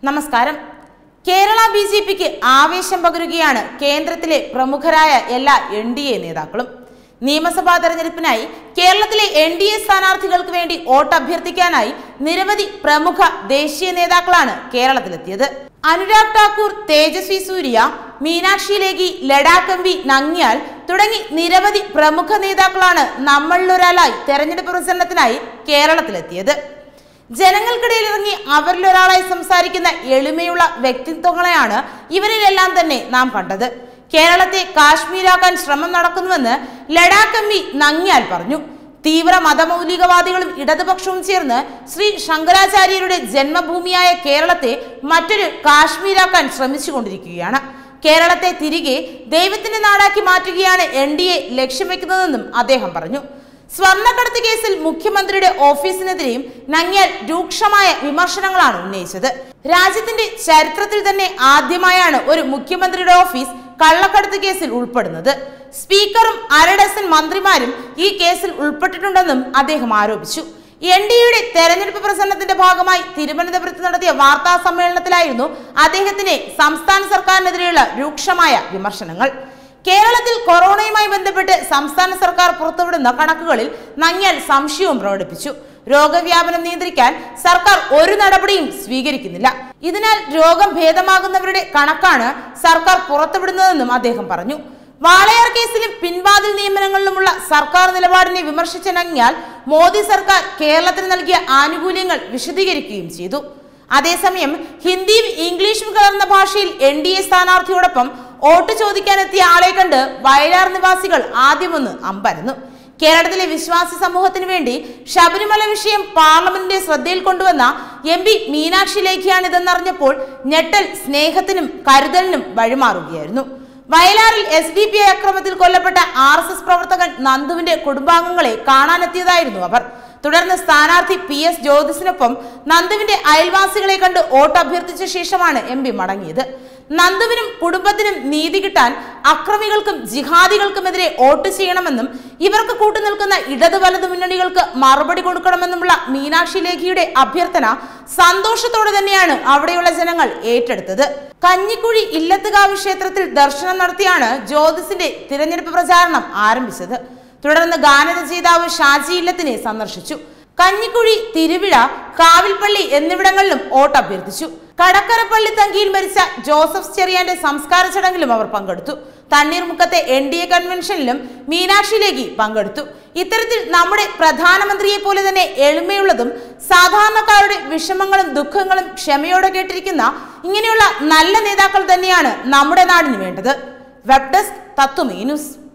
നമസ്കാരം Kerala B J പിക്ക് ആവേശം പകരുകയാണ് കേന്ദ്രത്തിലെ പ്രമുഖരായ എല്ലാ എൻ ഡി എ നേതാക്കളും നിയമസഭാ തെരഞ്ഞെടുപ്പിനായി കേരളത്തിലെ എൻ ഡി എ സ്ഥാനാർത്ഥികൾക്ക് വേണ്ടി വോട്ട് അഭ്യർത്ഥിക്കാനായി നിരവധി പ്രമുഖ ദേശീയ നേതാക്കളാണ് കേരളത്തിലെത്തിയത് അനുരാഗ് ഠാക്കൂർ തേജസ്വി സൂര്യ മീനാക്ഷി ലേഖി ലഡാക്ക് എം പി നങ്യാൽ തുടങ്ങി നിരവധി പ്രമുഖ നേതാക്കളാണ് നമ്മളിലൊരാളായി തെരഞ്ഞെടുപ്പ് പ്രചരണത്തിനായി കേരളത്തിലെത്തിയത് ജനങ്ങൾക്കിടയിൽ ഇറങ്ങി അവരിൽ ഒരാളായി സംസാരിക്കുന്ന എളിമയുള്ള വ്യക്തിത്വങ്ങളെയാണ് ഇവരിലെല്ലാം തന്നെ നാം കണ്ടത് കേരളത്തെ കാശ്മീരാക്കാൻ ശ്രമം നടക്കുന്നുവെന്ന് ലഡാക്ക് എം പി നങ്യാൽ പറഞ്ഞു തീവ്ര മതമൗലികവാദികളും ഇടതുപക്ഷവും ചേർന്ന് ശ്രീ ശങ്കരാചാര്യരുടെ ജന്മഭൂമിയായ കേരളത്തെ മറ്റൊരു കാശ്മീരാക്കാൻ ശ്രമിച്ചുകൊണ്ടിരിക്കുകയാണ് കേരളത്തെ തിരികെ ദൈവത്തിന്റെ നാടാക്കി മാറ്റുകയാണ് എൻ ഡി എ ലക്ഷ്യം വെക്കുന്നതെന്നും അദ്ദേഹം പറഞ്ഞു സ്വർണ്ണക്കടത്ത് കേസിൽ മുഖ്യമന്ത്രിയുടെ ഓഫീസിനെതിരെയും നങ്യാൽ രൂക്ഷമായ വിമർശനങ്ങളാണ് ഉന്നയിച്ചത് രാജ്യത്തിന്റെ ചരിത്രത്തിൽ തന്നെ ആദ്യമായാണ് ഒരു മുഖ്യമന്ത്രിയുടെ ഓഫീസ് കള്ളക്കടത്ത് കേസിൽ ഉൾപ്പെടുന്നത് സ്പീക്കറും അര ഡസൻ മന്ത്രിമാരും ഈ കേസിൽ ഉൾപ്പെട്ടിട്ടുണ്ടെന്നും അദ്ദേഹം ആരോപിച്ചു എൻ ഡി എയുടെ തെരഞ്ഞെടുപ്പ് പ്രസംഗത്തിന്റെ ഭാഗമായി തിരുവനന്തപുരത്ത് നടത്തിയ വാർത്താ സമ്മേളനത്തിലായിരുന്നു അദ്ദേഹത്തിന് സംസ്ഥാന സർക്കാരിനെതിരെയുള്ള രൂക്ഷമായ വിമർശനങ്ങൾ കേരളത്തിൽ കൊറോണയുമായി ബന്ധപ്പെട്ട് സംസ്ഥാന സർക്കാർ പുറത്തുവിടുന്ന കണക്കുകളിൽ നങ്യാൽ സംശയവും പ്രകടിപ്പിച്ചു രോഗവ്യാപനം നിയന്ത്രിക്കാൻ സർക്കാർ ഒരു നടപടിയും സ്വീകരിക്കുന്നില്ല ഇതിനാൽ രോഗം ഭേദമാകുന്നവരുടെ കണക്കാണ് സർക്കാർ പുറത്തുവിടുന്നതെന്നും അദ്ദേഹം പറഞ്ഞു വാളയാർ കേസിലും പിൻവാതിൽ നിയമനങ്ങളിലുമുള്ള സർക്കാർ നിലപാടിനെ വിമർശിച്ച നങ്യാൽ മോദി സർക്കാർ കേരളത്തിന് നൽകിയ ആനുകൂല്യങ്ങൾ വിശദീകരിക്കുകയും ചെയ്തു അതേസമയം ഹിന്ദിയും ഇംഗ്ലീഷും കലർന്ന ഭാഷയിൽ എൻ ഡി എ സ്ഥാനാർത്ഥിയോടൊപ്പം വോട്ട് ചോദിക്കാനെത്തിയ ആളെ കണ്ട് വയലാർ നിവാസികൾ ആദ്യമൊന്ന് അമ്പരന്നു കേരളത്തിലെ വിശ്വാസി സമൂഹത്തിന് വേണ്ടി ശബരിമല വിഷയം പാർലമെന്റിന്റെ ശ്രദ്ധയിൽ കൊണ്ടുവന്ന എം പി മീനാക്ഷി ലേഖിയാണിതെന്നറിഞ്ഞപ്പോൾ ഞെട്ടൽ സ്നേഹത്തിനും കരുതലിനും വഴിമാറുകയായിരുന്നു വയലാറിൽ എസ് ഡി പി ഐ അക്രമത്തിൽ കൊല്ലപ്പെട്ട ആർ എസ് എസ് പ്രവർത്തകൻ നന്ദുവിന്റെ കുടുംബാംഗങ്ങളെ കാണാനെത്തിയതായിരുന്നു അവർ തുടർന്ന് സ്ഥാനാർത്ഥി പി എസ് ജ്യോതിസിനൊപ്പം നന്ദുവിന്റെ അയൽവാസികളെ കണ്ട് വോട്ട് അഭ്യർത്ഥിച്ച ശേഷമാണ് എം പി മടങ്ങിയത് നന്ദുവിനും കുടുംബത്തിനും നീതി കിട്ടാൻ അക്രമികൾക്കും ജിഹാദികൾക്കുമെതിരെ വോട്ട് ചെയ്യണമെന്നും ഇവർക്ക് കൂട്ടുനിൽക്കുന്ന ഇടതു വലതു മുന്നണികൾക്ക് മറുപടി കൊടുക്കണമെന്നുമുള്ള മീനാക്ഷി ലേഖിയുടെ അഭ്യർത്ഥന സന്തോഷത്തോടെ തന്നെയാണ് അവിടെയുള്ള ജനങ്ങൾ ഏറ്റെടുത്തത് കഞ്ഞിക്കുഴി ഇല്ലത്തുകാവ് ക്ഷേത്രത്തിൽ ദർശനം നടത്തിയാണ് ജ്യോതിസിന്റെ തിരഞ്ഞെടുപ്പ് പ്രചാരണം ആരംഭിച്ചത് തുടർന്ന് ഗാനരചയിതാവ് ഷാജി ഇല്ലത്തിനെ സന്ദർശിച്ചു കഞ്ഞിക്കുഴി തിരുവിഴ കാവിൽപ്പള്ളി എന്നിവിടങ്ങളിലും വോട്ട് അഭ്യർത്ഥിച്ചു കടക്കരപ്പള്ളി തങ്കിയിൽ മരിച്ച ജോസഫ് ചെറിയാന്റെ സംസ്കാര ചടങ്ങിലും അവർ പങ്കെടുത്തു തണ്ണീർമുക്കത്തെ എൻ ഡി എ കൺവെൻഷനിലും മീനാക്ഷി ലേഖി പങ്കെടുത്തു ഇത്തരത്തിൽ നമ്മുടെ പ്രധാനമന്ത്രിയെ പോലെ തന്നെ എളിമയുള്ളതും സാധാരണക്കാരുടെ വിഷമങ്ങളും ദുഃഖങ്ങളും ക്ഷമയോടെ കേട്ടിരിക്കുന്ന ഇങ്ങനെയുള്ള നല്ല നേതാക്കൾ തന്നെയാണ് നമ്മുടെ നാടിന് വേണ്ടത് വെബ് ഡെസ്ക് തത്വമേ ന്യൂസ്